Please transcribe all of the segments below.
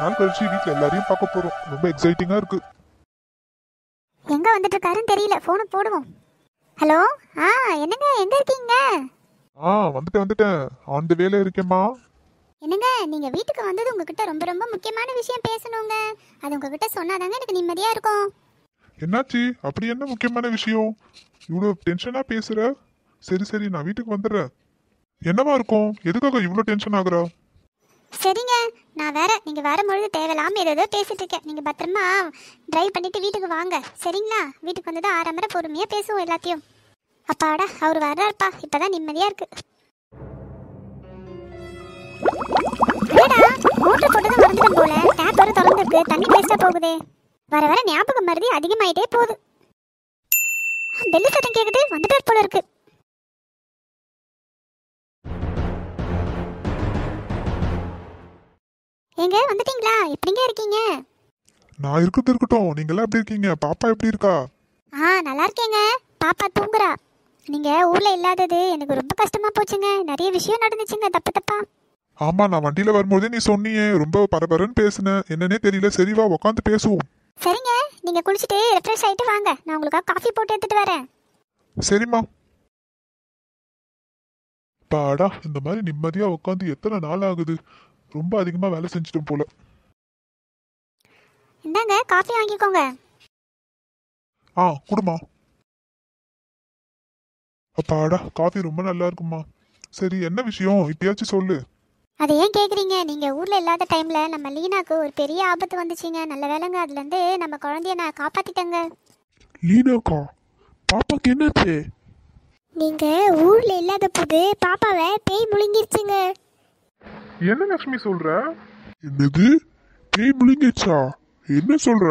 நாள் கழிச்சு வீட்ல எல்லாரையும் பார்க்க போறோம் ரொம்ப எக்ஸைட்டிங்கா இருக்கு எங்க வந்துட்டு இருக்காருன்னு தெரியல போனை போடுவோம் ஹலோ ஆ என்னங்க எங்க இருக்கீங்க ஆ வந்துட்டேன் வந்துட்டேன் ஆன் த வேல இருக்கேம்மா என்னங்க நீங்க வீட்டுக்கு வந்தது உங்ககிட்ட ரொம்ப ரொம்ப முக்கியமான விஷயம் பேசணுங்க அது உங்ககிட்ட சொன்னாதாங்க எனக்கு நிம்மதியா இருக்கும் என்னாச்சு அப்படி என்ன முக்கியமான விஷயம் இவ்வளோ டென்ஷனா பேசுற சரி சரி நான் வீட்டுக்கு வந்துடுறேன் என்னவா இருக்கும் எதுக்காக இவ்வளோ டென்ஷன் ஆகுறா சரிங்க நான் வேற நீங்க வரும்பொழுது தேவையில்லாம ஏதோ பேசிட்டு இருக்கேன் நீங்க பத்திரமா டிரைவ் பண்ணிட்டு வீட்டுக்கு வாங்க சரிங்களா வீட்டுக்கு வந்தது ஆரம்பர பொறுமையா பேசுவோம் எல்லாத்தையும் அப்பாடா அவர் வர்றாருப்பா இப்பதான் நிம்மதியா இருக்கு என்னடா மோட்டர் போட்டதை மறந்துட்டேன் போல டேப் வர திறந்துருக்கு தண்ணி வேஸ்டா போகுதே வர வர ஞாபகம் மருதி அதிகமாயிட்டே போகுது பெல்லு சத்தம் கேக்குது வந்துட்டார் போல இருக்கு ஏங்க வந்துட்டீங்களா எப்படிங்க இருக்கீங்க நான் இருக்கிறது இருக்கட்டும் நீங்களாம் எப்படி இருக்கீங்க பாப்பா எப்படி இருக்கா ஆ நல்லா இருக்கேங்க பாப்பா தூங்குறா நீங்க ஊர்ல இல்லாதது எனக்கு ரொம்ப கஷ்டமா போச்சுங்க நிறைய விஷயம் நடந்துச்சுங்க தப்பு தப்பா ஆமா நான் வண்டியில வரும்போதே நீ சொன்னியே ரொம்ப பரபரன்னு பேசுன என்னன்னே தெரியல சரி வா உட்காந்து பேசுவோம் சரிங்க நீங்க குளிச்சுட்டு ரெஃப்ரெஷ் ஆயிட்டு வாங்க நான் உங்களுக்காக காஃபி போட்டு எடுத்துட்டு வரேன் சரிம்மா பாடா இந்த மாதிரி நிம்மதியா உட்காந்து எத்தனை நாள் ஆகுது ரொம்ப அதிகமா வேலை செஞ்சுட்டோம் போல இந்தாங்க காஃபி வாங்கிக்கோங்க ஆ குடுமா அப்பாடா காஃபி ரொம்ப நல்லா இருக்குமா சரி என்ன விஷயம் இப்பயாச்சும் சொல்லு அது ஏன் கேக்குறீங்க நீங்க ஊர்ல இல்லாத டைம்ல நம்ம லீனாக்கு ஒரு பெரிய ஆபத்து வந்துச்சுங்க நல்ல வேலைங்க அதுல இருந்து நம்ம குழந்தைய நான் காப்பாத்திட்டேங்க லீனாக்கா பாப்பாக்கு என்னாச்சு நீங்க ஊர்ல இல்லாத போது பாப்பாவை பேய் முழுங்கிருச்சுங்க என்ன லட்சுமி சொல்ற என்னது பேய் முழுங்கிச்சா என்ன சொல்ற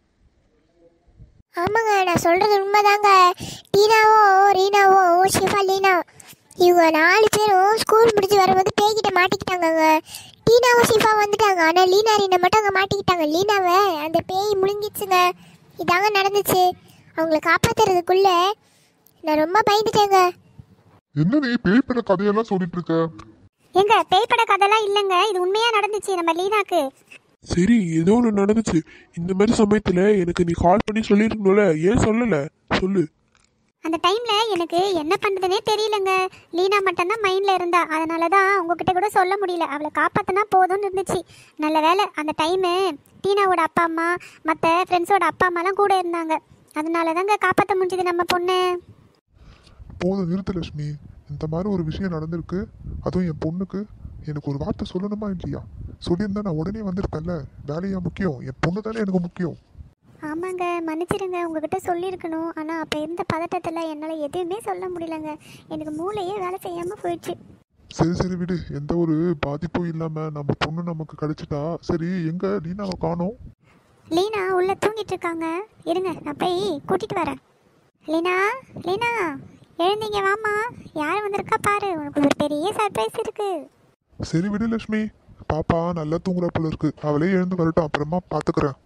ஆமாங்க நான் சொல்றது உண்மைதாங்க டீனாவும் ரீனாவும் ஷிஃபா லீனா இவங்க நாலு பேரும் ஸ்கூல் முடிஞ்சு வரும்போது பேய்கிட்ட மாட்டிக்கிட்டாங்கங்க டீனாவும் ஷிஃபா வந்துட்டாங்க ஆனால் லீனா ரீனா மட்டும் அங்கே மாட்டிக்கிட்டாங்க லீனாவை அந்த பேய் முழுங்கிச்சுங்க இதாங்க நடந்துச்சு அவங்கள காப்பாத்துறதுக்குள்ள நான் ரொம்ப பயந்துட்டேங்க என்ன நீ பேய் பட கதையெல்லாம் சொல்லிட்டு இருக்க எங்க பேய் பட கதைலாம் இல்லைங்க இது உண்மையா நடந்துச்சு நம்ம லீனாக்கு சரி ஏதோ ஒன்று நடந்துச்சு இந்த மாதிரி சமயத்தில் எனக்கு நீ கால் பண்ணி சொல்லியிருக்கணும்ல ஏன் சொல்லலை சொல்லு அந்த டைம்ல எனக்கு என்ன பண்றதுனே தெரியலங்க லீனா மட்டும்தான் மைண்ட்ல இருந்தா அதனால தான் உங்ககிட்ட கூட சொல்ல முடியல அவளை காப்பாத்தினா போதும்னு இருந்துச்சு நல்ல வேலை அந்த டைமு டீனாவோட அப்பா அம்மா மற்ற ஃப்ரெண்ட்ஸோட அப்பா அம்மாலாம் கூட இருந்தாங்க அதனால தாங்க காப்பாற்ற முடிஞ்சது நம்ம பொண்ணு போதும் நிறுத்து லட்சுமி இந்த மாதிரி ஒரு விஷயம் நடந்திருக்கு அதுவும் என் பொண்ணுக்கு எனக்கு ஒரு வார்த்தை சொல்லணுமா இல்லையா சொல்லியிருந்தா நான் உடனே வந்திருப்பேன்ல வேலையா முக்கியம் என் பொண்ணு தானே எனக்கு முக்கியம் ஆமாங்க மன்னிச்சிடுங்க உங்ககிட்ட சொல்லியிருக்கணும் ஆனால் அப்போ இருந்த பதட்டத்தில் என்னால் எதுவுமே சொல்ல முடியலங்க எனக்கு மூளையே வேலை செய்யாமல் போயிடுச்சு சரி சரி விடு எந்த ஒரு பாதிப்பும் இல்லாம நம்ம பொண்ணு நமக்கு கிடைச்சிட்டா சரி எங்க லீனாவை காணோம் லீனா உள்ள தூங்கிட்டு இருக்காங்க இருங்க நான் போய் கூட்டிட்டு வரேன் லீனா லீனா எழுந்தீங்க வாமா யார் வந்திருக்கா பாரு உனக்கு ஒரு பெரிய சர்ப்ரைஸ் இருக்கு சரி விடு லட்சுமி பாப்பா நல்லா தூங்குறா போல இருக்கு அவளே எழுந்து வரட்டும் அப்புறமா பாத்துக்கிறேன்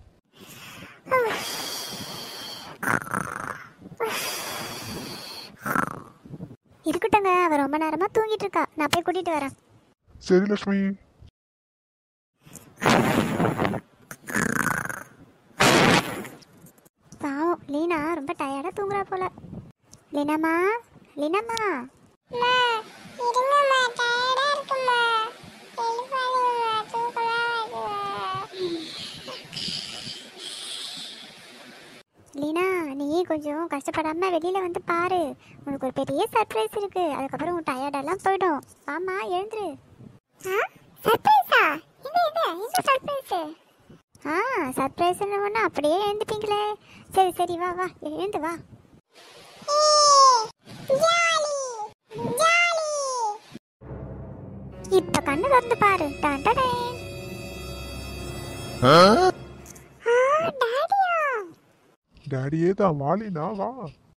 இருக்கட்டுங்க அவ ரொம்ப நேரமா தூங்கிட்டு இருக்கா நான் போய் கூட்டிட்டு வரேன் சரி லட்சுமி பாவம் லீனா ரொம்ப டயர்டா தூங்குறா போல லீனாமா லீனாமா லீனா நீ கொஞ்சம் கஷ்டப்படாம வெளியில வந்து பாரு உனக்கு ஒரு பெரிய சர்ப்ரைஸ் இருக்கு அதுக்கப்புறம் உன் டயர்டெல்லாம் போயிடும் வாமா எழுந்துரு சர்ப்ரைஸா இது இது என்ன சர்ப்ரைஸ் ஆ சர்ப்ரைஸ்னு ஒன்று அப்படியே எழுந்துட்டீங்களே சரி சரி வா வா எழுந்து வா இப்ப கண்ணு திறந்து பாரு டான் டடேன். ஆ, டாடியா டேடியே தான் வாலினா வா